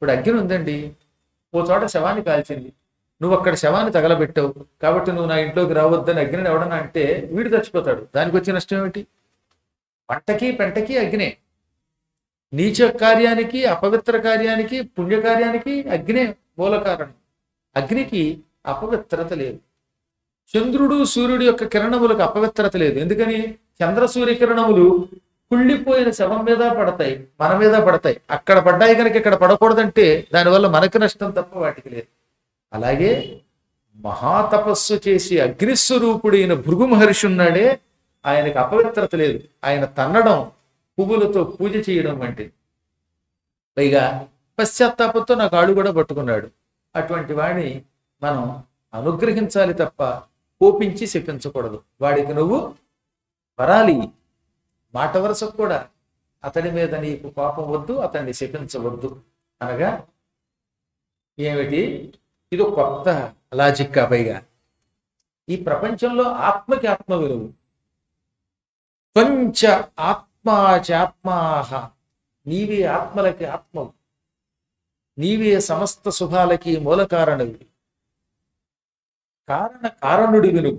ఇప్పుడు అగ్ని ఉందండి ఓ చోట శవాన్ని కాల్చింది నువ్వు అక్కడ శవాన్ని తగలబెట్టావు కాబట్టి నువ్వు నా ఇంట్లోకి రావద్దని అగ్నిని ఎవడన్నా అంటే వీడు చచ్చిపోతాడు దానికి వచ్చే నష్టం ఏమిటి పంటకి పెంటకి అగ్నే నీచ కార్యానికి అపవిత్ర కార్యానికి పుణ్యకార్యానికి అగ్నే మూల కారణం అగ్నికి అపవిత్రత లేదు చంద్రుడు సూర్యుడు యొక్క కిరణములకు అపవిత్రత లేదు ఎందుకని చంద్ర సూర్య కిరణములు కుళ్ళిపోయిన శవం మీద పడతాయి మన మీద పడతాయి అక్కడ పడ్డాయి కనుక ఇక్కడ పడకూడదంటే దానివల్ల మనకు నష్టం తప్ప వాటికి లేదు అలాగే మహాతపస్సు చేసి అగ్నిస్వరూపుడైన భృగు మహర్షి ఉన్నాడే ఆయనకు అపవిత్రత లేదు ఆయన తన్నడం పువ్వులతో పూజ చేయడం వంటిది పైగా పశ్చాత్తాపంతో నా కాడు కూడా పట్టుకున్నాడు అటువంటి వాడిని మనం అనుగ్రహించాలి తప్ప కోపించి శపించకూడదు వాడికి నువ్వు వరాలి మాట వరుసకు కూడా అతడి మీద నీకు కోపం వద్దు అతన్ని శపించవద్దు అనగా ఏమిటి ఇది ఒక కొత్త లాజిక్ పైగా ఈ ప్రపంచంలో ఆత్మకి ఆత్మ విలువ పంచ ఆత్మాచాత్మాహ నీవే ఆత్మలకి ఆత్మవు నీవే సమస్త శుభాలకి మూల కారణుడివి కారణ కారణుడివి నువ్వు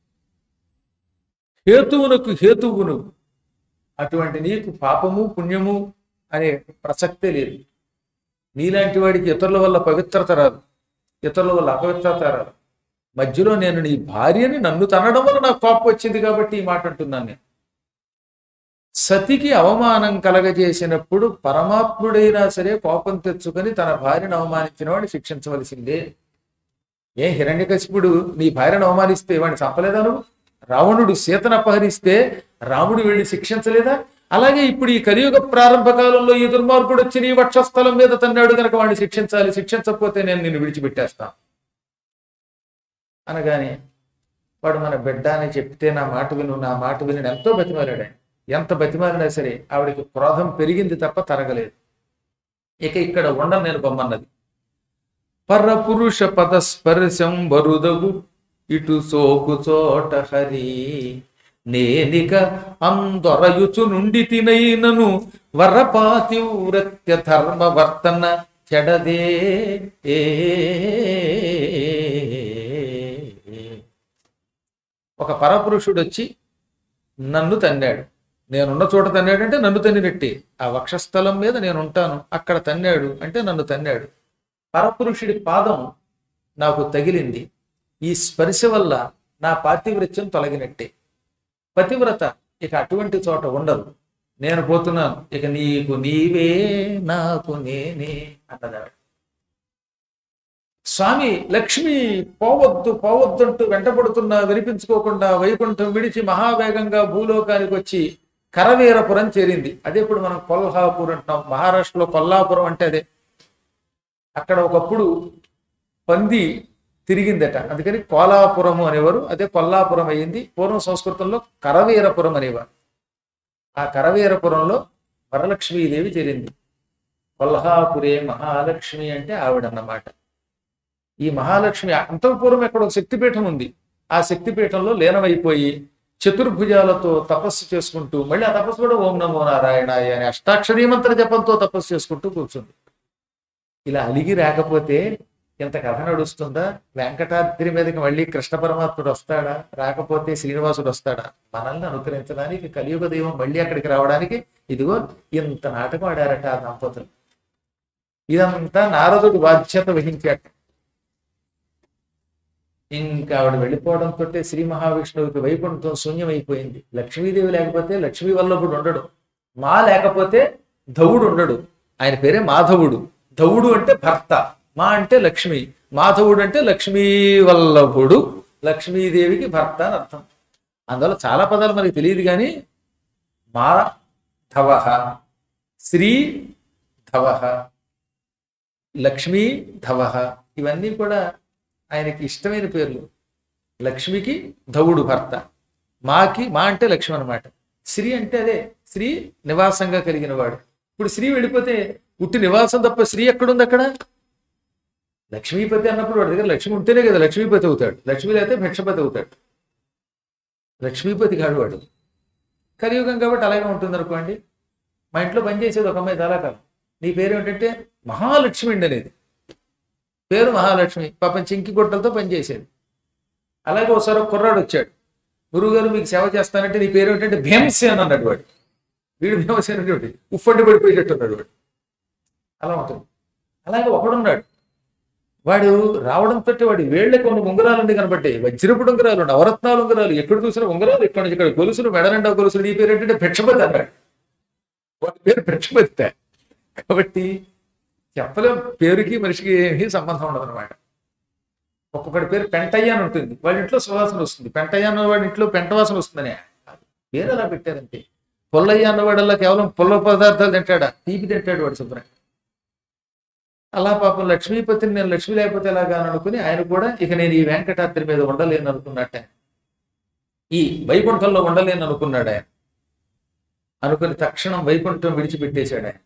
హేతువునకు హేతువు నువ్వు అటువంటి నీకు పాపము పుణ్యము అనే ప్రసక్తే లేదు నీలాంటి వాడికి ఇతరుల వల్ల పవిత్రత రాదు ఇతరుల వల్ల అపవిత్రత రాదు మధ్యలో నేను నీ భార్యని నన్ను తనడం వల్ల నాకు కోపం వచ్చింది కాబట్టి ఈ మాట అంటున్నాను నేను సతికి అవమానం కలగజేసినప్పుడు పరమాత్ముడైనా సరే కోపం తెచ్చుకొని తన భార్యను అవమానించిన వాడిని శిక్షించవలసిందే ఏ హిరణ్యకశిపుడు నీ భార్యను అవమానిస్తే వాడిని చంపలేదా నువ్వు రావణుడు సీతను అపహరిస్తే రాముడు వెళ్ళి శిక్షించలేదా అలాగే ఇప్పుడు ఈ కలియుగ ప్రారంభ కాలంలో ఈ దుర్మార్గుడు వచ్చి నీ వక్షస్థలం మీద తన్నాడు కనుక వాడిని శిక్షించాలి శిక్షించకపోతే నేను నిన్ను విడిచిపెట్టేస్తాను అనగానే వాడు మన బిడ్డ అని చెప్తే నా మాట విను నా మాట విని ఎంతో బతిమాలాడు ఆయన ఎంత బతిమాలినా సరే ఆవిడకి క్రోధం పెరిగింది తప్ప తరగలేదు ఇక ఇక్కడ ఉండ నేను బొమ్మన్నది పరపురుష పదస్పర్శం బరుదగు ఇటు సోకు చోట హరి నేనిక అందొరయుచు నుండి తినైనను వరపాతివ్రత్య ధర్మ వర్తన చెడదే ఏ ఒక పరపురుషుడు వచ్చి నన్ను తన్నాడు నేనున్న చోట తన్నాడంటే నన్ను తన్నినట్టే ఆ వక్షస్థలం మీద నేను ఉంటాను అక్కడ తన్నాడు అంటే నన్ను తన్నాడు పరపురుషుడి పాదం నాకు తగిలింది ఈ స్పర్శ వల్ల నా పాతివ్రత్యం తొలగినట్టే పతివ్రత ఇక అటువంటి చోట ఉండదు నేను పోతున్నాను ఇక నీకు నీవే నాకు నేనే అన్నదాడు స్వామి లక్ష్మి పోవద్దు పోవద్దు అంటూ వెంటబడుతున్నా వినిపించుకోకుండా వైకుంఠం విడిచి మహావేగంగా భూలోకానికి వచ్చి కరవీరపురం చేరింది అదే ఇప్పుడు మనం కొల్హాపూర్ అంటున్నాం మహారాష్ట్రలో కొల్లాపురం అంటే అదే అక్కడ ఒకప్పుడు పంది తిరిగిందట అందుకని కోలాపురము అనేవారు అదే కొల్లాపురం అయ్యింది పూర్వం సంస్కృతంలో కరవీరపురం అనేవారు ఆ కరవీరపురంలో వరలక్ష్మీదేవి చేరింది కొల్హాపురే మహాలక్ష్మి అంటే ఆవిడన్నమాట ఈ మహాలక్ష్మి అంతఃపూర్వం ఎక్కడ ఒక శక్తిపీఠం ఉంది ఆ శక్తిపీఠంలో లీనమైపోయి చతుర్భుజాలతో తపస్సు చేసుకుంటూ మళ్ళీ ఆ తపస్సు కూడా ఓం నమో నారాయణాయ అని అష్టాక్షరీ మంత్ర జపంతో తపస్సు చేసుకుంటూ కూర్చుంది ఇలా అలిగి రాకపోతే ఇంత కథ నడుస్తుందా వెంకటాద్రి మీదకి మళ్ళీ కృష్ణ పరమాత్ముడు వస్తాడా రాకపోతే శ్రీనివాసుడు వస్తాడా మనల్ని అనుకరించడానికి కలియుగ దైవం మళ్ళీ అక్కడికి రావడానికి ఇదిగో ఇంత నాటకం ఆడారట ఆ దంపతులు ఇదంతా నారదుడు బాధ్యత వహించాట ఇంకా ఆవిడ వెళ్ళిపోవడంతో శ్రీ మహావిష్ణువుకి వైకుంఠం శూన్యమైపోయింది లక్ష్మీదేవి లేకపోతే లక్ష్మీ వల్లభుడు ఉండడు మా లేకపోతే ధవుడు ఉండడు ఆయన పేరే మాధవుడు ధవుడు అంటే భర్త మా అంటే లక్ష్మి మాధవుడు అంటే లక్ష్మీ వల్లభుడు లక్ష్మీదేవికి భర్త అని అర్థం అందువల్ల చాలా పదాలు మనకి తెలియదు కానీ మాధవ శ్రీ ధవ లక్ష్మీ ధవ ఇవన్నీ కూడా ఆయనకి ఇష్టమైన పేర్లు లక్ష్మికి ధవుడు భర్త మాకి మా అంటే లక్ష్మి అనమాట శ్రీ అంటే అదే శ్రీ నివాసంగా కలిగిన వాడు ఇప్పుడు శ్రీ వెళ్ళిపోతే పుట్టి నివాసం తప్ప శ్రీ ఎక్కడుంది అక్కడ లక్ష్మీపతి అన్నప్పుడు వాడి దగ్గర లక్ష్మి ఉంటేనే కదా లక్ష్మీపతి అవుతాడు లక్ష్మీ లేకపోతే భిక్షపతి అవుతాడు లక్ష్మీపతి కాడు వాడు కలియుగం కాబట్టి అలాగే ఉంటుంది అనుకోండి మా ఇంట్లో పనిచేసేది ఒక అమ్మాయి చాలా కాలం నీ పేరు ఏంటంటే మహాలక్ష్మి అండి అనేది పేరు మహాలక్ష్మి పాపం చింకి గుట్టలతో పనిచేసేది అలాగే ఒకసారి ఒక కుర్రాడు వచ్చాడు గురువుగారు మీకు సేవ చేస్తానంటే నీ పేరు ఏంటంటే భీమసేన్ అన్నాడు వాడు వీడు భీమసేన్ అంటే ఉఫ్ఫండి పడిపోయేటట్టు ఉన్నాడు వాడు అలా ఉంటుంది అలాగే ఒకడున్నాడు వాడు రావడంతో వాడి వేళ్ళకి ఉన్న ఉంగరాలన్నీ కనబడ్డాయి వజ్రపుడు ఉంగరాలు నవరత్నాలు ఉంగరాలు ఎక్కడ చూసినా ఉంగరాలు ఇక్కడ నుంచి ఇక్కడ గొలుసులు మెడనిండా గొలుసులు నీ పేరు ఏంటంటే భిక్షపతి అన్నాడు వాడి పేరు భిక్షపతి కాబట్టి చెప్పలేం పేరుకి మనిషికి ఏమీ సంబంధం ఉండదు అనమాట ఒక్కొక్కటి పేరు పెంటయ్య అని ఉంటుంది వాడి ఇంట్లో సువాసన వస్తుంది పెంటయ్య అన్న వాడి ఇంట్లో పెంటవాసన వస్తుందనే పేరు అలా పెట్టారంతే పుల్లయ్య అన్నవాడల్లా కేవలం పుల్ల పదార్థాలు తింటాడా తీపి తింటాడు వాడు శుభ్రంగా అలా పాపం లక్ష్మీపతిని నేను లక్ష్మి లేకపోతే ఎలాగా అని అనుకుని ఆయన కూడా ఇక నేను ఈ వెంకటాద్రి మీద ఉండలేను అనుకున్నట్ట ఈ వైకుంఠంలో ఉండలేను అనుకున్నాడు ఆయన అనుకుని తక్షణం వైకుంఠం విడిచిపెట్టేశాడు ఆయన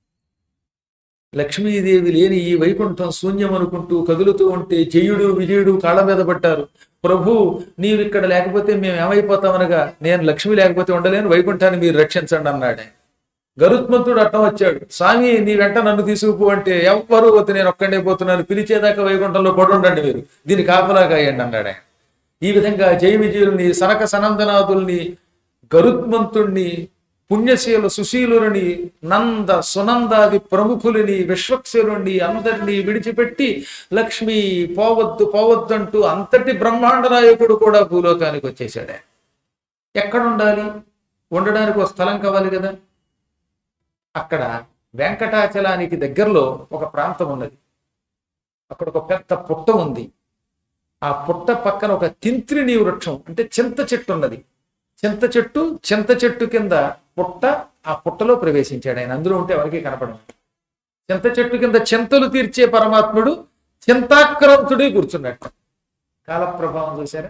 లక్ష్మీదేవి లేని ఈ వైకుంఠం శూన్యం అనుకుంటూ కదులుతూ ఉంటే జయుడు విజయుడు కాళ్ళ మీద పడ్డారు ప్రభు నీవు ఇక్కడ లేకపోతే మేము ఏమైపోతామనగా నేను లక్ష్మి లేకపోతే ఉండలేను వైకుంఠాన్ని మీరు రక్షించండి అన్నాడు ఆయన గరుత్మంతుడు అట్టం వచ్చాడు స్వామి నీ వెంట నన్ను తీసుకుపో అంటే ఎవ్వరు వద్దు నేను ఒక్కడే పోతున్నాను పిలిచేదాకా వైకుంఠంలో పడి ఉండండి మీరు దీన్ని కాపలాగా అయ్యండి అన్నాడు ఆయన ఈ విధంగా జయ విజయుల్ని సనక సనందనాథుల్ని గరుత్మంతుణ్ణి పుణ్యశీల సుశీలుని నంద సునందాది ప్రముఖులని విశ్వక్సేనుణ్ణి అందరినీ విడిచిపెట్టి లక్ష్మి పోవద్దు పోవద్దు అంటూ అంతటి బ్రహ్మాండ నాయకుడు కూడా భూలోకానికి వచ్చేసాడు ఆయన. ఎక్కడ ఉండాలి ఉండడానికి ఒక స్థలం కావాలి కదా అక్కడ వెంకటాచలానికి దగ్గరలో ఒక ప్రాంతం ఉన్నది అక్కడ ఒక పెద్ద పుట్ట ఉంది ఆ పుట్ట పక్కన ఒక తింత్రిని వృక్షం అంటే చింత చెట్టు ఉన్నది చింత చెట్టు చింత చెట్టు కింద పుట్ట ఆ పుట్టలో ప్రవేశించాడు ఆయన అందులో ఉంటే ఎవరికి కనపడదు చింత చెట్టు కింద చింతలు తీర్చే పరమాత్ముడు చింతాక్రాంతుడే కూర్చున్నట్టు కాలప్రభావం చూసారా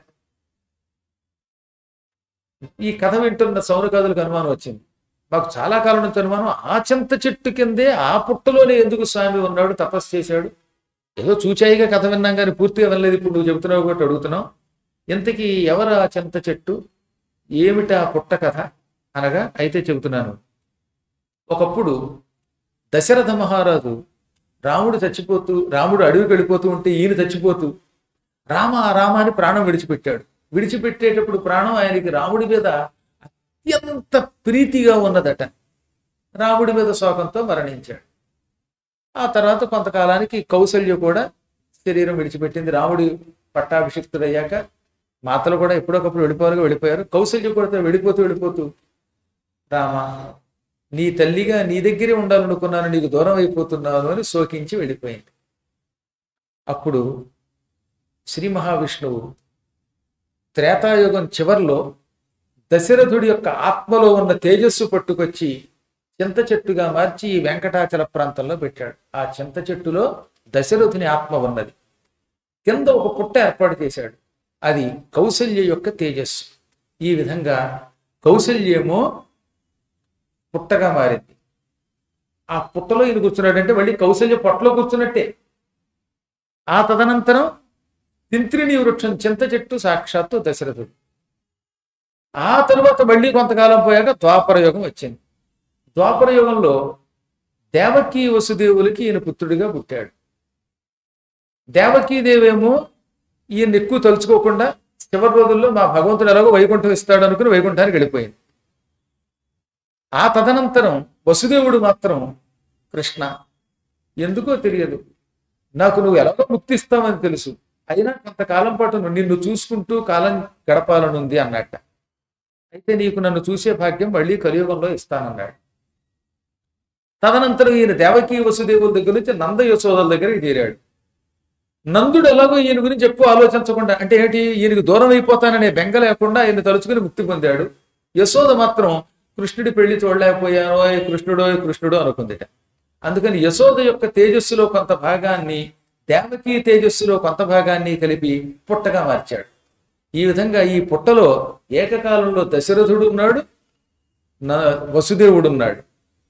ఈ కథ వింటున్న సౌనకాదులకు అనుమానం వచ్చింది మాకు చాలా కాలం నుంచి అనుమానం ఆ చింత చెట్టు కిందే ఆ పుట్టలోనే ఎందుకు స్వామి ఉన్నాడు తపస్సు చేశాడు ఏదో చూచాయిగా కథ విన్నాం కానీ పూర్తిగా వినలేదు ఇప్పుడు నువ్వు చెబుతున్నావు కాబట్టి అడుగుతున్నావు ఇంతకీ ఎవరు ఆ చింత చెట్టు ఏమిటి ఆ పుట్ట కథ అనగా అయితే చెబుతున్నాను ఒకప్పుడు దశరథ మహారాజు రాముడు చచ్చిపోతూ రాముడు అడవికి వెళ్ళిపోతూ ఉంటే ఈయన చచ్చిపోతూ రామ రామ అని ప్రాణం విడిచిపెట్టాడు విడిచిపెట్టేటప్పుడు ప్రాణం ఆయనకి రాముడి మీద అత్యంత ప్రీతిగా ఉన్నదట రాముడి మీద శోకంతో మరణించాడు ఆ తర్వాత కొంతకాలానికి కౌసల్య కూడా శరీరం విడిచిపెట్టింది రాముడి పట్టాభిషిక్తుడయ్యాక మాతలు కూడా ఎప్పుడొకప్పుడు వెళ్ళిపోవాలిగా వెళ్ళిపోయారు కౌసల్య కూడా వెళ్ళిపోతూ వెళ్ళిపోతూ రామ నీ తల్లిగా నీ దగ్గరే ఉండాలనుకున్నాను నీకు దూరం అయిపోతున్నాను అని శోకించి వెళ్ళిపోయింది అప్పుడు శ్రీ మహావిష్ణువు త్రేతాయుగం చివర్లో దశరథుడి యొక్క ఆత్మలో ఉన్న తేజస్సు పట్టుకొచ్చి చింత చెట్టుగా మార్చి ఈ వెంకటాచల ప్రాంతంలో పెట్టాడు ఆ చింత చెట్టులో దశరథుని ఆత్మ ఉన్నది కింద ఒక పుట్ట ఏర్పాటు చేశాడు అది కౌసల్య యొక్క తేజస్సు ఈ విధంగా కౌసల్యేమో పుట్టగా మారింది ఆ పుట్టలో ఈయన కూర్చున్నాడంటే మళ్ళీ కౌసల్య పొట్టలో కూర్చున్నట్టే ఆ తదనంతరం తింత్రిని వృక్షం చింత చెట్టు సాక్షాత్తు దశరథుడు ఆ తరువాత మళ్ళీ కొంతకాలం పోయాక ద్వాపర యుగం వచ్చింది ద్వాపర యుగంలో దేవకీ వసుదేవులకి ఈయన పుత్రుడిగా పుట్టాడు దేవకీదేవేమో ఈయన ఎక్కువ తలుచుకోకుండా చివరి రోజుల్లో మా భగవంతుడు ఎలాగో వైకుంఠం ఇస్తాడు అనుకుని వైకుంఠానికి వెళ్ళిపోయింది ఆ తదనంతరం వసుదేవుడు మాత్రం కృష్ణ ఎందుకో తెలియదు నాకు నువ్వు ఎలాగో ముక్తిస్తావని తెలుసు అయినా కొంతకాలం పాటు నువ్వు నిన్ను చూసుకుంటూ కాలం గడపాలనుంది అన్నట్ట అయితే నీకు నన్ను చూసే భాగ్యం మళ్ళీ కలియుగంలో ఇస్తానన్నాడు తదనంతరం ఈయన దేవకీ వసుదేవుల దగ్గర నుంచి నంద యశోదల దగ్గరికి చేరాడు నందుడు ఎలాగో ఈయన గురించి ఎక్కువ ఆలోచించకుండా అంటే ఏంటి ఈయనకి దూరం అయిపోతాననే బెంగ లేకుండా ఆయన తలుచుకుని ముక్తి పొందాడు యశోద మాత్రం కృష్ణుడి పెళ్లి చూడలేకపోయానో కృష్ణుడో కృష్ణుడో అనుకుందిట అందుకని యశోద యొక్క తేజస్సులో కొంత భాగాన్ని దేవకీ తేజస్సులో కొంత భాగాన్ని కలిపి పుట్టగా మార్చాడు ఈ విధంగా ఈ పుట్టలో ఏకకాలంలో దశరథుడు ఉన్నాడు న- వసుదేవుడు ఉన్నాడు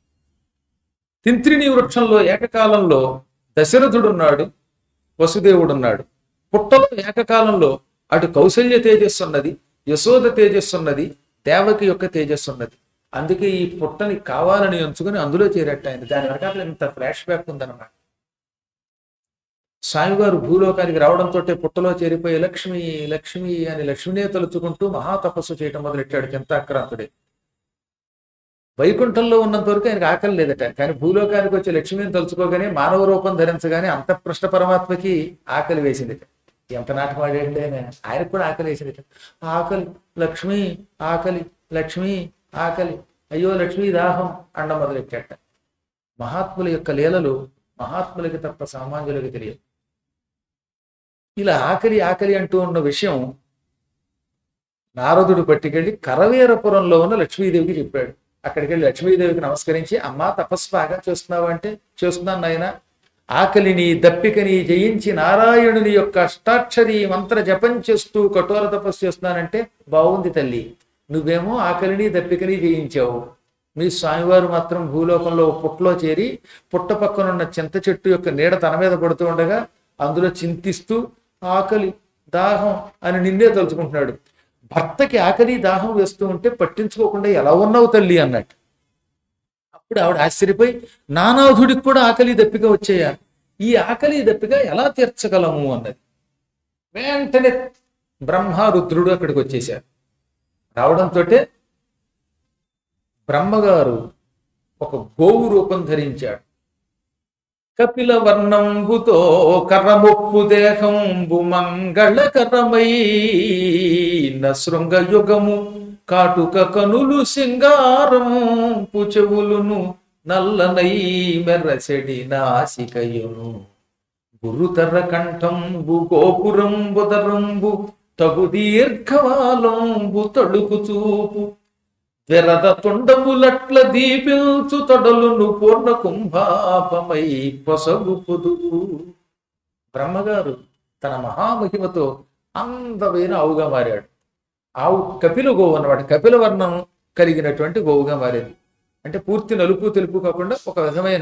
తింత్రిణి వృక్షంలో ఏకకాలంలో దశరథుడు ఉన్నాడు వసుదేవుడు ఉన్నాడు పుట్టలో ఏకకాలంలో అటు కౌశల్య తేజస్సు ఉన్నది యశోద తేజస్సు ఉన్నది దేవకి యొక్క తేజస్సు ఉన్నది అందుకే ఈ పుట్టని కావాలని ఎంచుకుని అందులో చేరట్ట ఆయన దాని వెనకాల ఇంత ఫ్లాష్ బ్యాక్ ఉందన్నమాట స్వామివారు భూలోకానికి రావడంతో పుట్టలో చేరిపోయి లక్ష్మి లక్ష్మి అని లక్ష్మినే తలుచుకుంటూ మహాతపస్సు చేయటం మొదలెట్టాడు చింతాక్రాంతుడే వైకుంఠంలో ఉన్నంత వరకు ఆయనకు ఆకలి లేదట కానీ భూలోకానికి వచ్చి లక్ష్మిని తలుచుకోగానే మానవ రూపం ధరించగానే అంతఃపృష్ట పరమాత్మకి ఆకలి వేసిందిట ఎంత నాటకం ఆడాడండి ఆయన ఆయనకు కూడా ఆకలి వేసిందిట ఆకలి లక్ష్మి ఆకలి లక్ష్మి ఆకలి అయ్యో లక్ష్మీ దాహం అండ మొదలెట్టాట మహాత్ముల యొక్క లీలలు మహాత్ములకి తప్ప సామాన్యులకి తెలియదు ఇలా ఆకలి ఆకలి అంటూ ఉన్న విషయం నారదుడు పట్టుకెళ్ళి కరవీరపురంలో ఉన్న లక్ష్మీదేవికి చెప్పాడు అక్కడికి వెళ్ళి లక్ష్మీదేవికి నమస్కరించి అమ్మా తపస్సు బాగా చేస్తున్నావు అంటే చేస్తున్నాను నాయన ఆకలిని దప్పికని జయించి నారాయణుని యొక్క అష్టాక్షరి మంత్ర జపం చేస్తూ కఠోర తపస్సు చేస్తున్నానంటే బాగుంది తల్లి నువ్వేమో ఆకలిని దప్పికని జయించావు మీ స్వామివారు మాత్రం భూలోకంలో ఓ పుట్టలో చేరి పుట్ట పక్కనున్న చింత చెట్టు యొక్క నీడ తన మీద పడుతూ ఉండగా అందులో చింతిస్తూ ఆకలి దాహం అని నిన్నే తలుచుకుంటున్నాడు భర్తకి ఆకలి దాహం వేస్తూ ఉంటే పట్టించుకోకుండా ఎలా ఉన్నావు తల్లి అన్నట్టు అప్పుడు ఆవిడ ఆశ్చర్యపోయి నానాథుడికి కూడా ఆకలి దప్పిక వచ్చాయా ఈ ఆకలి దప్పిక ఎలా తీర్చగలము అన్నది వెంటనే బ్రహ్మ రుద్రుడు అక్కడికి వచ్చేశారు రావడంతో బ్రహ్మగారు ఒక గోవు రూపం ధరించాడు కపిల వర్ణంబుతో కర్రముప్పు దేహంబు మంగళకరమై శృంగయుగము కాటుక కనులు సింగారం పుచెవులును నల్లనై మెర్రసెడి నాసికయును గురుతర కంఠంబు గోపురంబు దరంబు తగు దీర్ఘవాలంబు తడుకు చూపు వెరద తొండములట్ల దీపించు తొడలును పూర్ణ కుంభాపమై పొసగు పొదుపు బ్రహ్మగారు తన మహామహిమతో అందమైన ఆవుగా మారాడు ఆవు కపిల గోవు అన్నమాట కపిల వర్ణం కలిగినటువంటి గోవుగా మారింది అంటే పూర్తి నలుపు తెలుపు కాకుండా ఒక విధమైన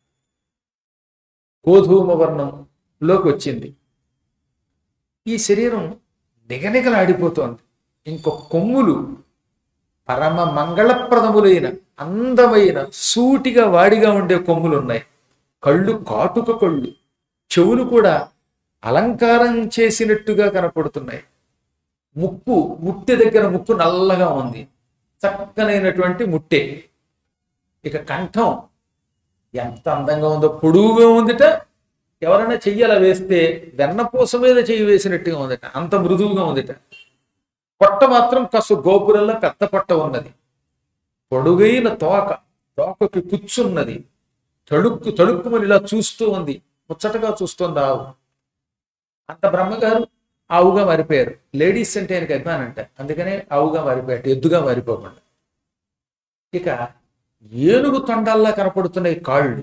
గోధూమ వర్ణంలోకి వచ్చింది ఈ శరీరం నిగనిగలాడిపోతోంది ఇంకొక కొమ్ములు పరమ మంగళప్రదములైన అందమైన సూటిగా వాడిగా ఉండే కొమ్ములు ఉన్నాయి కళ్ళు కాటుక కళ్ళు చెవులు కూడా అలంకారం చేసినట్టుగా కనపడుతున్నాయి ముక్కు ముట్టె దగ్గర ముక్కు నల్లగా ఉంది చక్కనైనటువంటి ముట్టె ఇక కంఠం ఎంత అందంగా ఉందో పొడుగుగా ఉందిట ఎవరైనా చెయ్యి అలా వేస్తే వెన్నపూస మీద చెయ్యి వేసినట్టుగా ఉందట అంత మృదువుగా ఉందిట పొట్ట మాత్రం కాస్త గోపురంలో పెద్ద పొట్ట ఉన్నది పొడుగైన తోక తోకకి పుచ్చున్నది తడుక్కు తడుక్కుమని ఇలా చూస్తూ ఉంది ముచ్చటగా చూస్తుంది ఆవు అంత బ్రహ్మగారు ఆవుగా మారిపోయారు లేడీస్ అంటే ఆయనకి అభిమానం అంట అందుకనే ఆవుగా మారిపోయారు ఎద్దుగా మారిపోకుండా ఇక ఏనుగు తొండాల్లా కనపడుతున్నాయి కాళ్ళు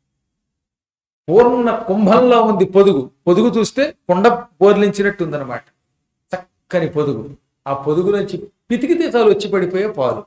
పూర్ణ కుంభంలో ఉంది పొదుగు పొదుగు చూస్తే కొండ బోర్లించినట్టు ఉందన్నమాట చక్కని పొదుగు ఆ పొదుగు నుంచి పితికితే చాలు వచ్చి పడిపోయే పాలు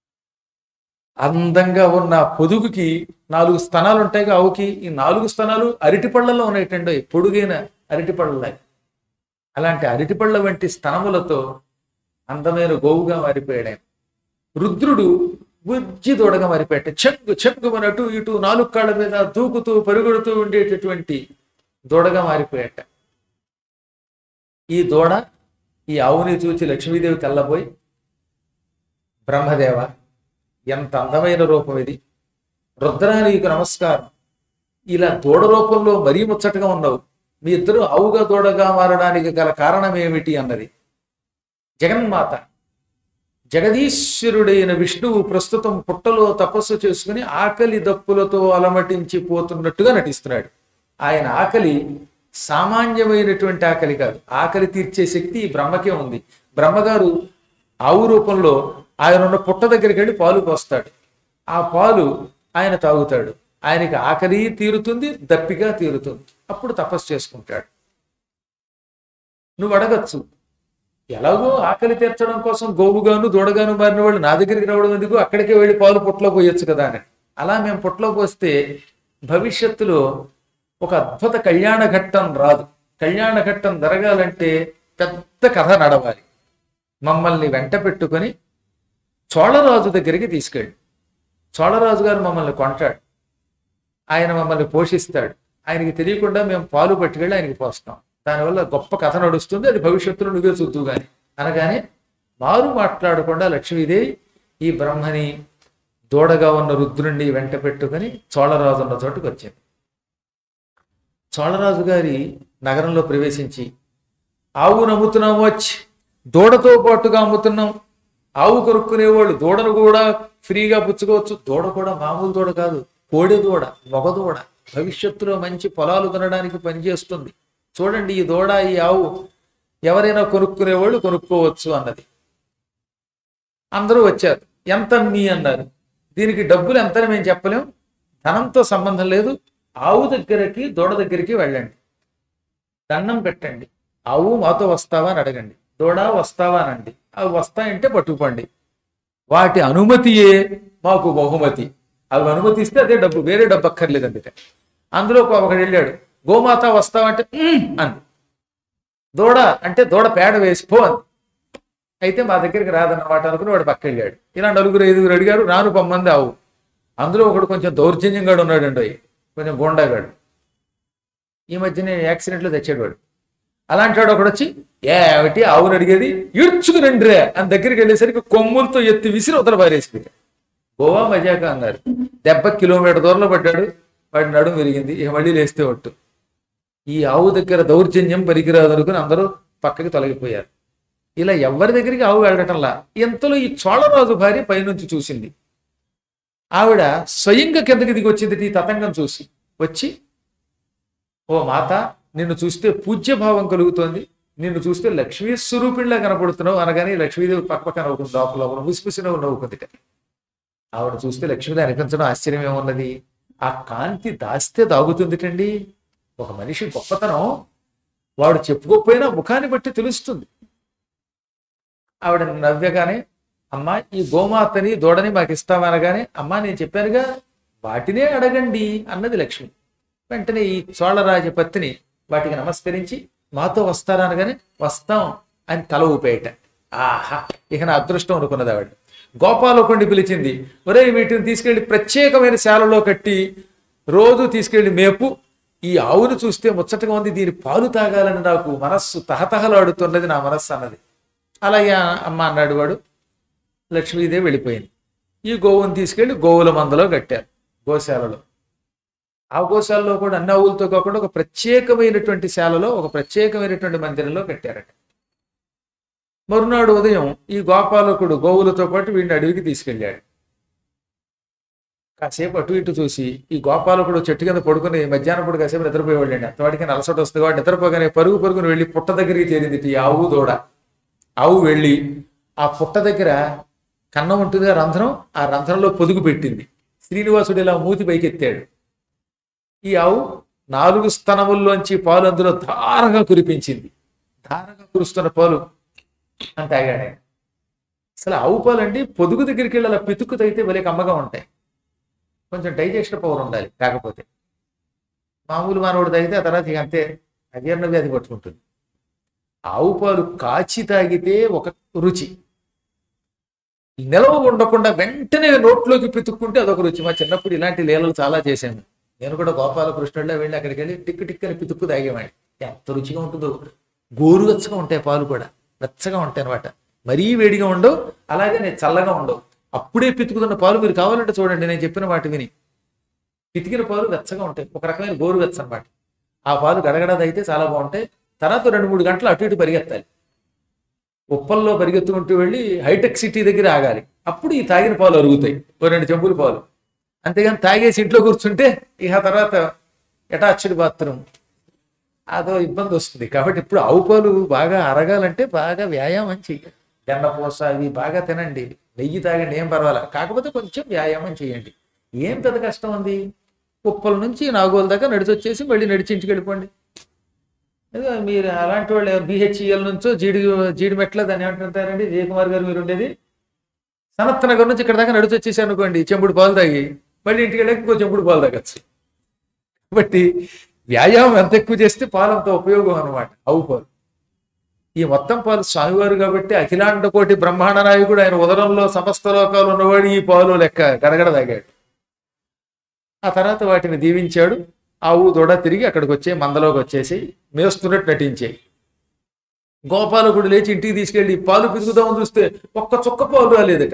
అందంగా ఉన్న ఆ పొదుగుకి నాలుగు స్తనాలు ఉంటాయి ఆవుకి ఈ నాలుగు స్తనాలు అరటిపళ్ళలో ఉన్నాయటండి పొడుగైన అరటిపళ్ళ అలాంటి అరటిపళ్ళ వంటి స్తనములతో అందమైన గోవుగా మారిపోయాడు ఆయన రుద్రుడు బుజ్జి దూడగా మారిపోయాట చెక్కు చెక్కుమని అటు ఇటు నాలుగు కాళ్ళ మీద దూకుతూ పరుగుడుతూ ఉండేటటువంటి దూడగా మారిపోయాట ఈ దూడ ఈ ఆవుని చూచి లక్ష్మీదేవి తెల్లబోయి బ్రహ్మదేవ ఎంత అందమైన రూపం ఇది రుద్రా నీకు నమస్కారం ఇలా దూడ రూపంలో మరీ ముచ్చటగా ఉన్నావు మీ ఇద్దరు ఆవుగా దూడగా మారడానికి గల కారణం ఏమిటి అన్నది జగన్మాత జగదీశ్వరుడైన విష్ణువు ప్రస్తుతం పుట్టలో తపస్సు చేసుకుని ఆకలి దప్పులతో అలమటించి పోతున్నట్టుగా నటిస్తున్నాడు ఆయన ఆకలి సామాన్యమైనటువంటి ఆకలి కాదు ఆకలి తీర్చే శక్తి ఈ బ్రహ్మకే ఉంది బ్రహ్మగారు ఆవు రూపంలో ఆయన ఉన్న పుట్ట దగ్గరికి వెళ్ళి పాలు పోస్తాడు ఆ పాలు ఆయన తాగుతాడు ఆయనకి ఆకలి తీరుతుంది దప్పిగా తీరుతుంది అప్పుడు తపస్సు చేసుకుంటాడు నువ్వు అడగచ్చు ఎలాగో ఆకలి తీర్చడం కోసం గోవుగాను దూడగాను మారిన వాళ్ళు నా దగ్గరికి రావడం ఎందుకు అక్కడికే వెళ్ళి పాలు పుట్టలో పోయొచ్చు కదా అని అలా మేము పుట్టలో పోస్తే భవిష్యత్తులో ఒక అద్భుత కళ్యాణ ఘట్టం రాదు కళ్యాణ ఘట్టం జరగాలంటే పెద్ద కథ నడవాలి మమ్మల్ని వెంట పెట్టుకొని చోళరాజు దగ్గరికి తీసుకెళ్ళి చోళరాజు గారు మమ్మల్ని కొంటాడు ఆయన మమ్మల్ని పోషిస్తాడు ఆయనకి తెలియకుండా మేము పాలు పట్టుకెళ్ళి ఆయనకి పోస్తాం దానివల్ల గొప్ప కథ నడుస్తుంది అది భవిష్యత్తులో నువ్వే చూద్దు కానీ అనగానే మారు మాట్లాడకుండా లక్ష్మీదేవి ఈ బ్రహ్మని దూడగా ఉన్న రుద్రుణ్ణి వెంట పెట్టుకుని చోళరాజు ఉన్న చోటుకు వచ్చింది చోళరాజు గారి నగరంలో ప్రవేశించి ఆవు నమ్ముతున్నాం వచ్చి దూడతో పాటుగా అమ్ముతున్నాం ఆవు కొనుక్కునేవాళ్ళు దూడను కూడా ఫ్రీగా పుచ్చుకోవచ్చు దూడ కూడా మామూలు దూడ కాదు కోడె దూడ మగ దూడ భవిష్యత్తులో మంచి పొలాలు కొనడానికి పనిచేస్తుంది చూడండి ఈ దూడ ఈ ఆవు ఎవరైనా కొనుక్కునేవాళ్ళు కొనుక్కోవచ్చు అన్నది అందరూ వచ్చారు ఎంత మీ అన్నారు దీనికి డబ్బులు ఎంతని మేము చెప్పలేం ధనంతో సంబంధం లేదు ఆవు దగ్గరికి దూడ దగ్గరికి వెళ్ళండి దండం పెట్టండి ఆవు మాతో వస్తావా అని అడగండి దూడ వస్తావా అనండి అవి వస్తాయంటే పట్టుకుపండి వాటి అనుమతియే మాకు బహుమతి అవి అనుమతి ఇస్తే అదే డబ్బు వేరే డబ్బు అక్కర్లేదు అందుకే అందులో ఒక- ఒకడు వెళ్ళాడు గోమాత వస్తావంటే "ఉమ్" అంది దూడ అంటే దూడ పేడ వేసిపో అంది అయితే మా దగ్గరికి రాదన్నమాట అనుకుని వాడు పక్క వెళ్ళాడు ఇలా నలుగురు ఐదుగురు అడిగారు రాను పొమ్మంది ఆవు అందులో ఒకడు కొంచెం దౌర్జన్యంగా ఉన్నాడండి కొంచెం గోండాగాడు ఈ మధ్యనే యాక్సిడెంట్లో తెచ్చాడు వాడు అలాంటి వాడు ఒకడు వచ్చి ఏమిటి ఆవును అడిగేది ఇడ్చుకు రండిరే అని దగ్గరికి వెళ్ళేసరికి కొమ్ములతో ఎత్తి విసిరి ఉత్తర పారేసింది గోవా మజాక అన్నారు దెబ్బ కిలోమీటర్ దూరంలో పడ్డాడు వాడి నడుము విరిగింది ఇక మళ్ళీ లేస్తే ఒట్టు ఈ ఆవు దగ్గర దౌర్జన్యం పనికిరాదు అనుకుని అందరూ పక్కకి తొలగిపోయారు ఇలా ఎవరి దగ్గరికి ఆవు వెళ్ళటంలా ఇంతలో ఈ చోళరాజు భార్య పైనుంచి చూసింది ఆవిడ స్వయంగా కిందకి దిగి వచ్చింది ఈ తతంగం చూసి వచ్చి ఓ మాత నిన్ను చూస్తే పూజ్యభావం కలుగుతోంది నిన్ను చూస్తే లక్ష్మీ స్వరూపిణిలా కనపడుతున్నావు అనగానే లక్ష్మీదేవి పక్క పక్క నవ్వుకుంది లోపల లోపల ముసిముసి నవ్వు నవ్వుకుంది ఆవిడ చూస్తే లక్ష్మీదేవి అనిపించడం ఆశ్చర్యం ఏమున్నది ఆ కాంతి దాస్తే దాగుతుందిటండి ఒక మనిషి గొప్పతనం వాడు చెప్పుకోకపోయినా ముఖాన్ని బట్టి తెలుస్తుంది ఆవిడ నవ్వగానే అమ్మా ఈ గోమాతని దూడని మాకు ఇస్తామనగానే అమ్మా నేను చెప్పానుగా వాటినే అడగండి అన్నది లక్ష్మి వెంటనే ఈ చోళరాజ పత్ని వాటికి నమస్కరించి మాతో వస్తారా అనగానే వస్తాం అని తల ఊపేయట ఆహా ఇక నా అదృష్టం అనుకున్నది ఆవిడ గోపాలకొండి పిలిచింది ఒరే వీటిని తీసుకెళ్లి ప్రత్యేకమైన శాలలో కట్టి రోజు తీసుకెళ్లి మేపు ఈ ఆవును చూస్తే ముచ్చటగా ఉంది దీని పాలు తాగాలని నాకు మనస్సు తహతహలాడుతున్నది నా మనస్సు అన్నది అలాగే అమ్మ అన్నాడు వాడు లక్ష్మీదేవి వెళ్ళిపోయింది ఈ గోవుని తీసుకెళ్లి గోవుల మందలో కట్టారు గోశాలలో ఆ గోశాలలో కూడా అన్ని ఆవులతో కాకుండా ఒక ప్రత్యేకమైనటువంటి శాలలో ఒక ప్రత్యేకమైనటువంటి మందిరంలో కట్టారట మరునాడు ఉదయం ఈ గోపాలకుడు గోవులతో పాటు వీడిని అడవికి తీసుకెళ్ళాడు కాసేపు అటు ఇటు చూసి ఈ గోపాలకుడు చెట్టు కింద పడుకుని మధ్యాహ్నం పూట కాసేపు నిద్రపోయేవాళ్ళండి అంతవాడికి అలసట వస్తుంది వాడు నిద్రపోగానే పరుగు పరుగుని వెళ్ళి పుట్ట దగ్గరికి చేరింది ఈ ఆవు దూడ ఆవు వెళ్ళి ఆ పుట్ట దగ్గర కన్నం ఉంటుంది ఆ రంధ్రం ఆ రంధ్రంలో పొదుగు పెట్టింది శ్రీనివాసుడు ఇలా మూతి పైకెత్తాడు ఈ ఆవు నాలుగు స్తనముల్లోంచి పాలు అందులో ధారగా కురిపించింది ధారగా కురుస్తున్న పాలు అని తాగాడు ఆయన అసలు ఆవు పాలు అండి పొదుగు దగ్గరికి వెళ్ళి అలా పితుక్కు తగితే భలే కమ్మగా ఉంటాయి కొంచెం డైజెషన్ పవర్ ఉండాలి కాకపోతే మామూలు మానవుడు తాగితే ఆ తర్వాత ఇక అంతే అజీర్ణ వ్యాధి పట్టుకుంటుంది ఆవు పాలు కాచి తాగితే ఒక రుచి నిలవ ఉండకుండా వెంటనే నోట్లోకి పితుక్కుంటే అదొక రుచి మా చిన్నప్పుడు ఇలాంటి లీలలు చాలా చేశాను నేను కూడా గోపాలకృష్ణుడిలో వెళ్ళి అక్కడికి వెళ్ళి టిక్కు టిక్కని పితుక్కు తాగేవాడిని ఎంత రుచిగా ఉంటుందో గోరువెచ్చగా ఉంటాయి పాలు కూడా వెచ్చగా ఉంటాయి అనమాట మరీ వేడిగా ఉండవు అలాగే నేను చల్లగా ఉండవు అప్పుడే పితుకుతున్న పాలు మీరు కావాలంటే చూడండి నేను చెప్పిన వాటి విని పితికిన పాలు వెచ్చగా ఉంటాయి ఒక రకమైన గోరువెచ్చ అనమాట ఆ పాలు గడగడది అయితే చాలా బాగుంటాయి తర్వాత రెండు మూడు గంటలు అటు ఇటు పరిగెత్తాలి ఉప్పల్లో పరిగెత్తుకుంటూ వెళ్ళి హైటెక్ సిటీ దగ్గర ఆగాలి అప్పుడు ఈ తాగిన పాలు అరుగుతాయి ఓ రెండు చెంబుల పాలు అంతేగాని తాగేసి ఇంట్లో కూర్చుంటే ఇక తర్వాత అటాచ్డ్ బాత్రూమ్ అదో ఇబ్బంది వస్తుంది కాబట్టి ఇప్పుడు ఆవు పాలు బాగా అరగాలంటే బాగా వ్యాయామం చెయ్యాలి జెన్నపూస అవి బాగా తినండి నెయ్యి తాగండి ఏం పర్వాలా కాకపోతే కొంచెం వ్యాయామం చేయండి ఏం పెద్ద కష్టం ఉంది ఉప్పల నుంచి నాగోల దాకా నడిచి వచ్చేసి మళ్ళీ నడిచి ఇంటికి వెళ్ళిపోండి ఏదో మీరు అలాంటి వాళ్ళు బిహెచ్ఈఎల్ నుంచో జీడి జీడిమెట్ల దాన్ని ఏమంటారండి జయకుమార్ గారు మీరు ఉండేది సనత్ నగర్ నుంచి ఇక్కడ దాకా నడిచి వచ్చేసి అనుకోండి చెంబుడు పాలు తాగి మళ్ళీ ఇంటికి వెళ్ళాక ఇంకో చెంబుడు పాలు తాగచ్చు కాబట్టి వ్యాయామం ఎంత ఎక్కువ చేస్తే పాలు అంత ఉపయోగం అనమాట ఆవు పాలు ఈ మొత్తం పాలు స్వామివారు కాబట్టి అఖిలాండ కోటి బ్రహ్మాండ నాయకుడు ఆయన ఉదరంలో సమస్త లోకాలు ఉన్నవాడు ఈ పాలు లెక్క గడగడ తాగాడు ఆ తర్వాత వాటిని దీవించాడు ఆవు దూడ తిరిగి అక్కడికి వచ్చే మందలోకి వచ్చేసి మేస్తున్నట్టు నటించాయి గోపాలకుడు లేచి ఇంటికి తీసుకెళ్లి పాలు పితుకుదామని చూస్తే ఒక్క చుక్క పాలు రాలేదట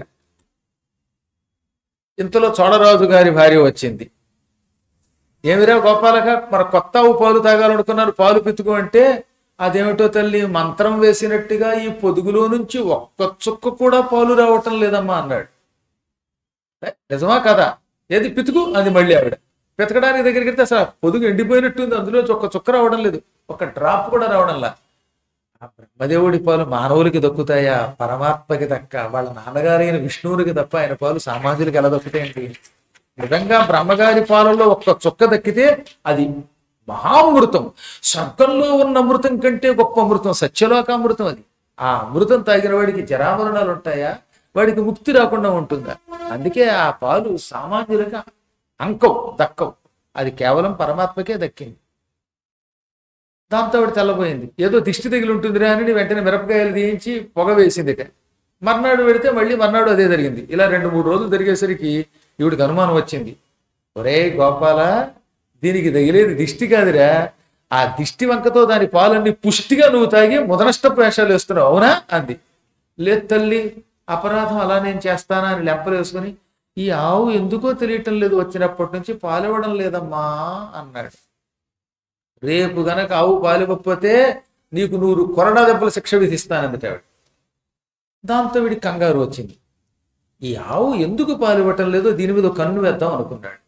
ఇంతలో చోళరాజు గారి భార్య వచ్చింది ఏమిరా గోపాలక మన కొత్త ఆవు పాలు తాగాలనుకున్నారు పాలు పితుకు అంటే అదేమిటో తల్లి మంత్రం వేసినట్టుగా ఈ పొదుగులో నుంచి ఒక్క చుక్క కూడా పాలు రావటం లేదమ్మా అన్నాడు "ఏ, నిజమా కదా ఏది పితుకు అది మళ్ళీ ఆవిడ పితకడానికి దగ్గరికి వెళ్తే అసలు ఆ పొదుగు ఎండిపోయినట్టుంది అందులో ఒక్క చుక్క రావడం లేదు ఒక డ్రాప్ కూడా రావడంలా ఆ బ్రహ్మదేవుడి పాలు మానవులకి దక్కుతాయా పరమాత్మకి దక్క వాళ్ళ నాన్నగారైన విష్ణువునికి తప్ప ఆయన పాలు సామాన్యులకి ఎలా దక్కుతాయండి నిజంగా బ్రహ్మగారి పాలలో ఒక్క చుక్క దక్కితే అది మహామృతం స్వర్గంలో ఉన్న అమృతం కంటే గొప్ప అమృతం సత్యలోక అమృతం అది ఆ అమృతం తాగిన వాడికి జరామరణాలు ఉంటాయా వాడికి ముక్తి రాకుండా ఉంటుందా అందుకే ఆ పాలు సామాన్యులుగా అంకం దక్కవు అది కేవలం పరమాత్మకే దక్కింది దాంతో ఆవిడ తెల్లబోయింది ఏదో దిష్టి తగిలి ఉంటుందిరా అని వెంటనే మిరపకాయలు తీయించి పొగ వేసిందిట మర్నాడు పెడితే మళ్ళీ మర్నాడు అదే జరిగింది ఇలా రెండు మూడు రోజులు జరిగేసరికి ఈవిడికి అనుమానం వచ్చింది ఒరే గోపాల దీనికి తగిలేది దిష్టి కాదురా ఆ దిష్టి వంకతో దాని పాలన్నీ పుష్టిగా నువ్వు తాగి ముదనష్టపు వేషాలు వేస్తున్నావు అవునా అంది లేదు తల్లి అపరాధం అలా నేను చేస్తానా అని లెంపలు వేసుకుని ఈ ఆవు ఎందుకో తెలియటం లేదు వచ్చినప్పటి నుంచి పాలివ్వడం లేదమ్మా అన్నాడు రేపు గనక ఆవు పాలివ్వకపోతే నీకు నూరు కొరడా దెబ్బల శిక్ష విధిస్తానందట ఆవిడ దాంతో వీడికి కంగారు వచ్చింది ఈ ఆవు ఎందుకు పాలివ్వటం లేదో దీని మీద ఒక కన్ను వేద్దాం అనుకున్నాడు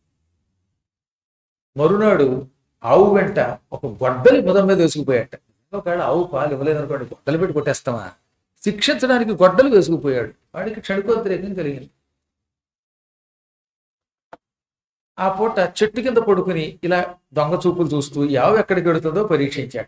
మరునాడు ఆవు వెంట ఒక గొడ్డలి ముదం మీద వేసుకుపోయాట ఒకవేళ ఆవు పాలు ఇవ్వలేదనుకోండి గొడ్డలు పెట్టి కొట్టేస్తామా శిక్షించడానికి గొడ్డలు వేసుకుపోయాడు వాడికి క్షణికోద్రేకం కలిగింది ఆ పూట చెట్టు కింద పడుకుని ఇలా దొంగ చూపులు చూస్తూ ఈ ఆవు ఎక్కడికి వెడుతుందో పరీక్షించాట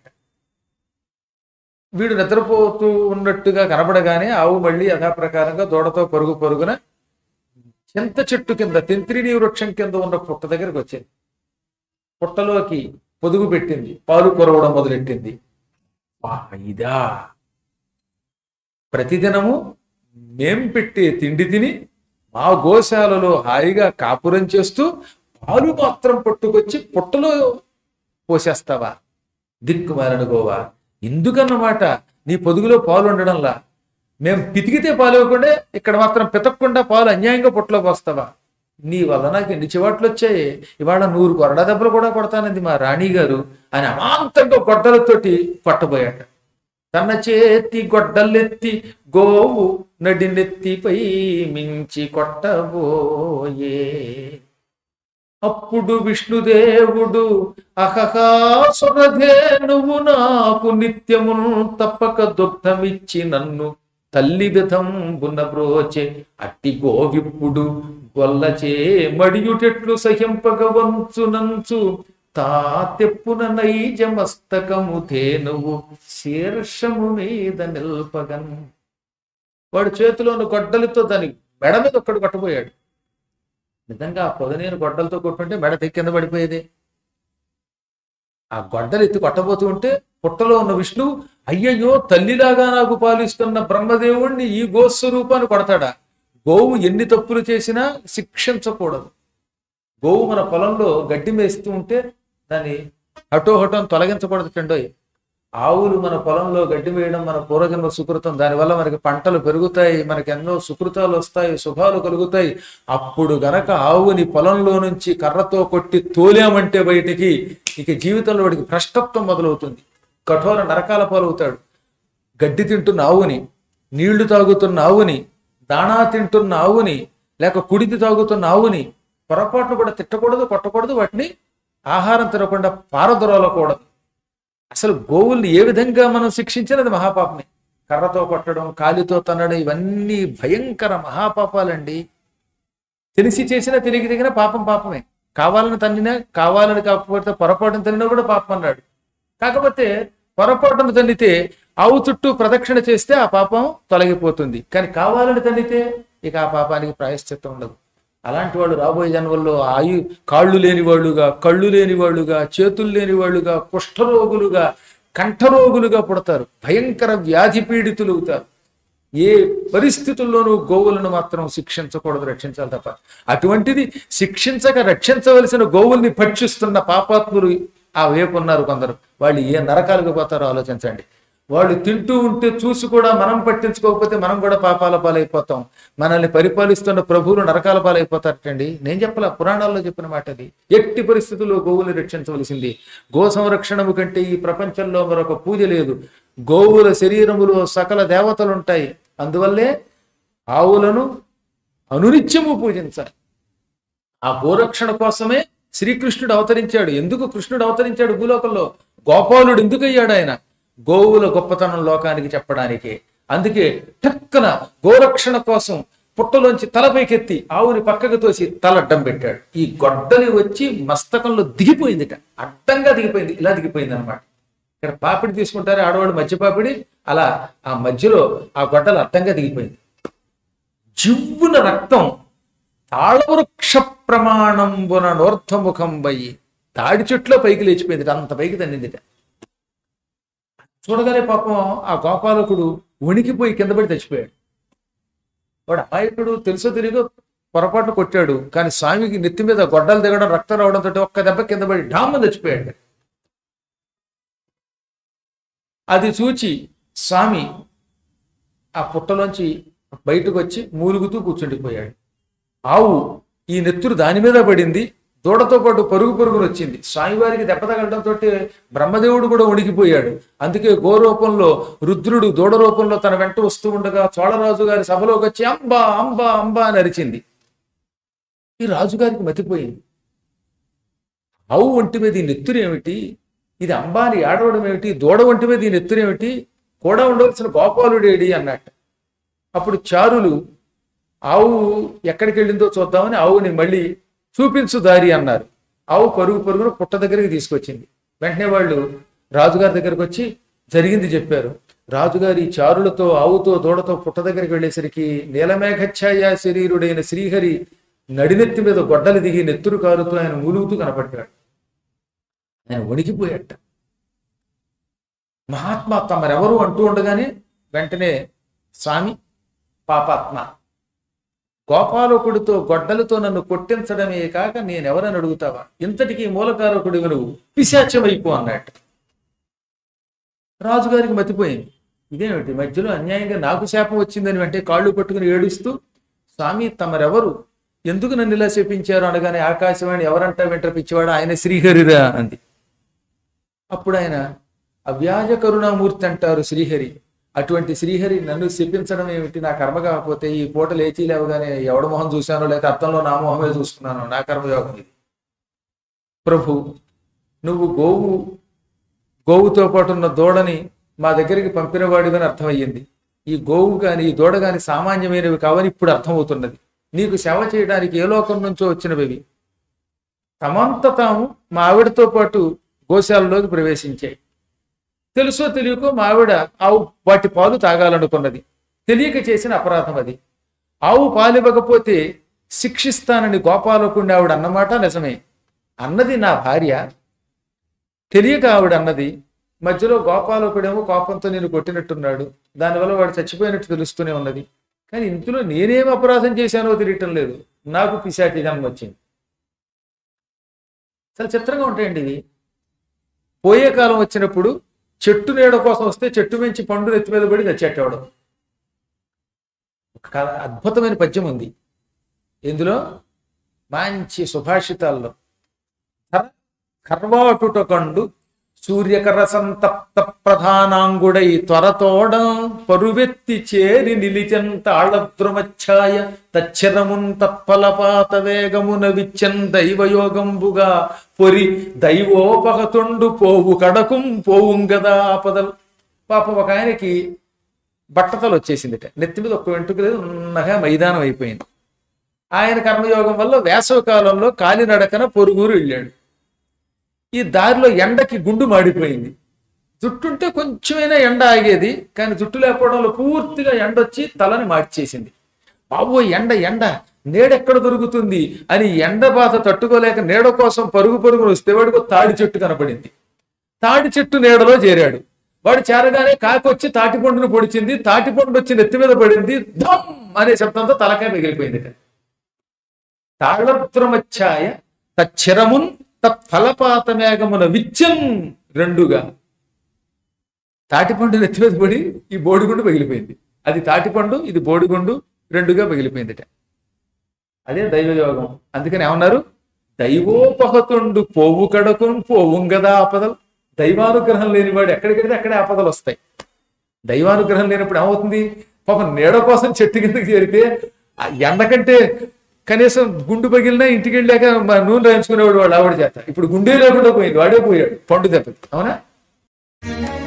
వీడు నిద్రపోతూ ఉన్నట్టుగా కనబడగానే ఆవు మళ్ళీ యథాప్రకారంగా దూడతో పరుగు పరుగున చింత చెట్టు కింద తెంత్రిని వృక్షం కింద ఉన్న పుట్ట దగ్గరికి వచ్చింది పుట్టలోకి పొదుగు పెట్టింది పాలు కొరవడం మొదలెట్టింది "వా, ఇదా ప్రతిదినము మేం పెట్టే తిండి తిని మా గోశాలలో హాయిగా కాపురం చేస్తూ పాలు మాత్రం పట్టుకొచ్చి పుట్టలో పోసేస్తావా దిక్కుమాలిన గోవా ఎందుకన్నమాట నీ పొదుగులో పాలు ఉండడంలా మేం పితికితే పాలు ఇవ్వకుండా ఇక్కడ మాత్రం పితకకుండా పాలు అన్యాయంగా పుట్టలో పోస్తావా నీ వల్ల నాకు ఎన్ని చివాట్లు వచ్చాయి ఇవాళ నూరు కొరడా దెబ్బలు కూడా కొడతానంది మా రాణి గారు అని అమాంతంగా గొడ్డలతోటి కొట్టబోయాట తన చేతి గొడ్డలెత్తి గోవు నడినెత్తిపై మించి కొట్టబోయే అప్పుడు విష్ణుదేవుడు అహహాసురధే నువ్వు నాకు నిత్యమును తప్పక దుగ్ధమిచ్చి నన్ను తల్లి విధంబున బ్రోచే అట్టి గోవిప్పుడు గొల్లచే మడియుటెట్లు సహింపగ వంచునంచు తా తెప్పున నైజమస్తకము తేనువు శీర్షము మీద నిల్పగన్ వాడు చేతిలోని గొడ్డలితో దాని మెడ మీద ఒక్కడు కొట్టబోయాడు నిజంగా ఆ పొదనేరు గొడ్డలతో కొట్టుంటే మెడ తెక్కి కింద పడిపోయేది ఆ గొడ్డలు ఎత్తి కొట్టబోతూ ఉంటే పుట్టలో ఉన్న విష్ణువు అయ్యయ్యో తల్లిలాగా నాకు పాలిస్తున్న బ్రహ్మదేవుణ్ణి ఈ గోస్వరూపాన్ని కొడతాడా గోవు ఎన్ని తప్పులు చేసినా శిక్షించకూడదు గోవు మన పొలంలో గడ్డి మేస్తూ ఉంటే దాన్ని అటో హటో తొలగించకూడదు టండోయ్ ఆవులు మన పొలంలో గడ్డి వేయడం మన పూర్వజన్మ సుకృతం దానివల్ల మనకి పంటలు పెరుగుతాయి మనకి ఎన్నో సుకృతాలు వస్తాయి శుభాలు కలుగుతాయి అప్పుడు గనక ఆవుని పొలంలో నుంచి కర్రతో కొట్టి తోలామంటే బయటికి ఇక జీవితంలో వాడికి భ్రష్టత్వం మొదలవుతుంది కఠోర నరకాల పాలవుతాడు గడ్డి తింటున్న ఆవుని నీళ్లు తాగుతున్న ఆవుని దాణా తింటున్న ఆవుని లేక కుడితి తాగుతున్న ఆవుని పొరపాటును కూడా తిట్టకూడదు కొట్టకూడదు వాటిని ఆహారం తినకుండా పారదొరలకూడదు అసలు గోవుల్ని ఏ విధంగా మనం శిక్షించినా అది మహాపాపమే కర్రతో కొట్టడం కాలితో తన్నడం ఇవన్నీ భయంకర మహాపాపాలండి తెలిసి చేసినా తెలియక తగిన పాపం పాపమే కావాలని తన్నినా కావాలని కాకపోతే పొరపాటును తన్నినా కూడా పాపం అన్నాడు కాకపోతే పొరపాటును తన్నితే ఆవు చుట్టూ ప్రదక్షిణ చేస్తే ఆ పాపం తొలగిపోతుంది కానీ కావాలని తన్నితే ఇక ఆ పాపానికి ప్రాయశ్చిత్తం ఉండదు అలాంటి వాళ్ళు రాబోయే జన్మల్లో ఆయు కాళ్ళు లేని వాళ్ళుగా కళ్ళు లేని వాళ్ళుగా చేతులు లేని వాళ్ళుగా కుష్ఠరోగులుగా కంఠరోగులుగా పుడతారు భయంకర వ్యాధి పీడితులు అవుతారు ఏ పరిస్థితుల్లోనూ గోవులను మాత్రం శిక్షించకూడదు రక్షించాలి తప్ప అటువంటిది శిక్షించక రక్షించవలసిన గోవుల్ని భక్షిస్తున్న పాపాత్ములు ఆ వైపు ఉన్నారు కొందరు వాళ్ళు ఏ నరకాలకు పోతారో ఆలోచించండి వాళ్ళు తింటూ ఉంటే చూసి కూడా మనం పట్టించుకోకపోతే మనం కూడా పాపాల పాలైపోతాం మనల్ని పరిపాలిస్తున్న ప్రభువులు నరకాల పాలైపోతారటండి నేను చెప్పలా పురాణాల్లో చెప్పిన మాట అది ఎట్టి పరిస్థితుల్లో గోవుల్ని రక్షించవలసింది గో సంరక్షణము కంటే ఈ ప్రపంచంలో మరొక పూజ లేదు గోవుల శరీరములో సకల దేవతలు ఉంటాయి అందువల్లే ఆవులను అనునిత్యము పూజించాలి ఆ గోరక్షణ కోసమే శ్రీకృష్ణుడు అవతరించాడు ఎందుకు కృష్ణుడు అవతరించాడు భూలోకంలో గోపాలుడు ఎందుకు అయ్యాడు ఆయన గోవుల గొప్పతనం లోకానికి చెప్పడానికి అందుకే టక్కన గోరక్షణ కోసం పుట్టలోంచి తలపైకెత్తి ఆవుని పక్కకు తోసి తల అడ్డం పెట్టాడు ఈ గొడ్డలి వచ్చి మస్తకంలో దిగిపోయిందిట అడ్డంగా దిగిపోయింది ఇలా దిగిపోయింది అనమాట ఇక్కడ పాపిడి తీసుకుంటారు ఆడవాళ్ళు మధ్య పాపిడి అలా ఆ మధ్యలో ఆ గొడ్డలు అడ్డంగా దిగిపోయింది జివ్వున రక్తం తాళవృక్ష ప్రమాణంబున నోర్ధముఖం వయ్యి తాడి చెట్లో పైకి లేచిపోయింది అంత పైకి తన్నిందిట చూడగానే పాపం ఆ గోపాలకుడు వణికిపోయి కింద పడి చచ్చిపోయాడు వాడు అమాయకుడు తెలుసో తెలియదో పొరపాటు కొట్టాడు కానీ స్వామికి నెత్తి మీద గొడ్డలు దిగడం రక్తం రావడంతో ఒక్క దెబ్బ కింద పడి డామ్మ చచ్చిపోయాడు అది చూచి స్వామి ఆ పుట్టలోంచి బయటకు వచ్చి మూలుగుతూ కూర్చుండిపోయాడు ఆవు ఈ నెత్తురు దాని మీద పడింది దూడతో పాటు పరుగు పరుగును వచ్చింది స్వామివారికి దెబ్బ తగలడంతో బ్రహ్మదేవుడు కూడా ఉణికిపోయాడు అందుకే గోరూపంలో రుద్రుడు దూడ రూపంలో తన వెంట వస్తూ ఉండగా చోళరాజు గారి సభలోకి వచ్చి అంబా అంబా అంబా అని అరిచింది ఈ రాజుగారికి మతిపోయింది ఆవు ఒంటి మీద ఈ నెత్తురు ఏమిటి ఇది అంబాని ఆడవడం ఏమిటి దూడ ఒంటి మీద ఈ నెత్తురు ఏమిటి కూడా ఉండవలసిన గోపాలుడేడి అన్నట్టు అప్పుడు చారులు ఆవు ఎక్కడికి వెళ్ళిందో చూద్దామని ఆవుని మళ్ళీ చూపించు దారి అన్నారు ఆవు పరుగు పరుగును పుట్ట దగ్గరికి తీసుకొచ్చింది వెంటనే వాళ్ళు రాజుగారి దగ్గరికి వచ్చి జరిగింది చెప్పారు రాజుగారి చారులతో ఆవుతో దూడతో పుట్ట దగ్గరికి వెళ్ళేసరికి నీలమేఘఛాయ శరీరుడైన శ్రీహరి నడినెత్తి మీద గొడ్డలు దిగి నెత్తురు కారుతూ ఆయన మూలుగుతూ కనపడ్డాడు ఆయన వణికిపోయాట మహాత్మా తమరెవరు అంటూ ఉండగానే వెంటనే స్వామి పాపాత్మ గోపాలకుడితో గొడ్డలతో నన్ను కొట్టించడమే కాక నేనెవరని అడుగుతావా ఇంతటికి మూలకారకుడు నువ్వు పిశాచమైపో అన్నట్టు రాజుగారికి మతిపోయింది ఇదేమిటి మధ్యలో అన్యాయంగా నాకు శాపం వచ్చిందని వెంటనే కాళ్ళు పట్టుకుని ఏడుస్తూ స్వామి తమరెవరు ఎందుకు నన్ను ఇలా శపించారు అనగానే ఆకాశవాణి ఎవరంటా వెంట పిచ్చివాడు ఆయన శ్రీహరిరా అంది అప్పుడు ఆయన అవ్యాజ కరుణామూర్తి అంటారు శ్రీహరి అటువంటి శ్రీహరి నన్ను శపించడం ఏమిటి నా కర్మ కాకపోతే ఈ పూట లేచి లేవగానే ఎవడ మొహం చూశానో లేక అర్థంలో నా మొహమే చూసుకున్నాను నా కర్మయోగం ఇది ప్రభు నువ్వు గోవు గోవుతో పాటు ఉన్న దూడని మా దగ్గరికి పంపినవాడివని అర్థమయ్యింది ఈ గోవు కాని ఈ దూడ కాని సామాన్యమైనవి కావని ఇప్పుడు అర్థమవుతున్నది నీకు సేవ చేయడానికి ఏ లోకం నుంచో వచ్చినవి తమంత తాము మా ఆవిడతో పాటు గోశాలలోకి ప్రవేశించాయి తెలుసో తెలియకో మా ఆవిడ ఆవు వాటి పాలు తాగాలనుకున్నది తెలియక చేసిన అపరాధం అది ఆవు పాలు ఇవ్వకపోతే శిక్షిస్తానని గోపాలకుడిని ఆవిడ అన్నమాట నిజమే అన్నది నా భార్య తెలియక ఆవిడ అన్నది మధ్యలో గోపాలకుడేమో కోపంతో నేను కొట్టినట్టున్నాడు దానివల్ల వాడు చచ్చిపోయినట్టు తెలుస్తూనే ఉన్నది కానీ ఇందులో నేనేం అపరాధం చేశానో తెలియటం లేదు నాకు పిశాచి జన్మ వచ్చింది చాలా చిత్రంగా ఉంటాయండి ఇవి పోయే కాలం వచ్చినప్పుడు చెట్టు నీడ కోసం వస్తే చెట్టు మించి పండు నెత్తి మీద పడి చచ్చేటవాడు ఒక కథ అద్భుతమైన పద్యం ఉంది ఇందులో మంచి సుభాషితాల్లో కర్- కర్వాటుటకండు సూర్యకర సంతప్త ప్రధానాంగుడై త్వరతోడ పరువెత్తి చేరి నిలిచెంత ఆళద్రుమఛాయ తచ్చరమున్ తత్ఫలపాత వేగమున విచ్చన్ దైవయోగంబుగా పొరి దైవోపహతుండు పోవు కడకుం పోవుం గదా ఆపదలు పాపం ఒక ఆయనకి బట్టతలు వచ్చేసిందిట నెత్తి మీద ఒక్క వెంట్రుక లేదు ఉన్నగా మైదానం అయిపోయింది ఆయన కర్మయోగం వల్ల వేసవ కాలంలో కాలినడకన పొరుగురు వెళ్ళాడు ఈ దారిలో ఎండకి గుండు మాడిపోయింది జుట్టుంటే కొంచెమైనా ఎండ ఆగేది కానీ జుట్టు లేకపోవడంలో పూర్తిగా ఎండ వచ్చి తలని మార్చేసింది బాబో ఎండ ఎండ నీడెక్కడ దొరుకుతుంది అని ఎండ బాధ తట్టుకోలేక నీడ కోసం పరుగు పరుగును వస్తే వాడికి ఒక తాడి చెట్టు కనపడింది తాటి చెట్టు నీడలో చేరాడు వాడు చేరగానే కాకొచ్చి తాటి పండును పొడిచింది తాటి పండు వచ్చి నెత్తి మీద పడింది ధమ్ అనే శబ్దంతో తలకాయ మిగిలిపోయింది తాళత్రమచ్చాయ తచ్చిరమున్ తత్ఫలపాతమేగమున విచ్చం రెండుగా తాటిపండు నెత్తి మీద పడి ఈ బోడిగుండు పగిలిపోయింది అది తాటిపండు ఇది బోడిగుండు రెండుగా పగిలిపోయిందిట అదే దైవయోగం అందుకని ఏమన్నారు దైవోపహతుండు పోవు కడకున్ పోవు కదా ఆపదలు దైవానుగ్రహం లేనివాడు ఎక్కడికెడితే అక్కడే ఆపదలు వస్తాయి దైవానుగ్రహం లేనప్పుడు ఏమవుతుంది పాపం నీడ కోసం చెట్టు కిందకి చేరితే ఆ ఎండ కంటే కనీసం గుండు పగిలినా ఇంటికి వెళ్ళాక మా నూనె రాయించుకునేవాడు వాడు ఆవిడ చేత ఇప్పుడు గుండె లేకుండా పోయింది వాడే పోయాడు పండు దెబ్బకి అవునా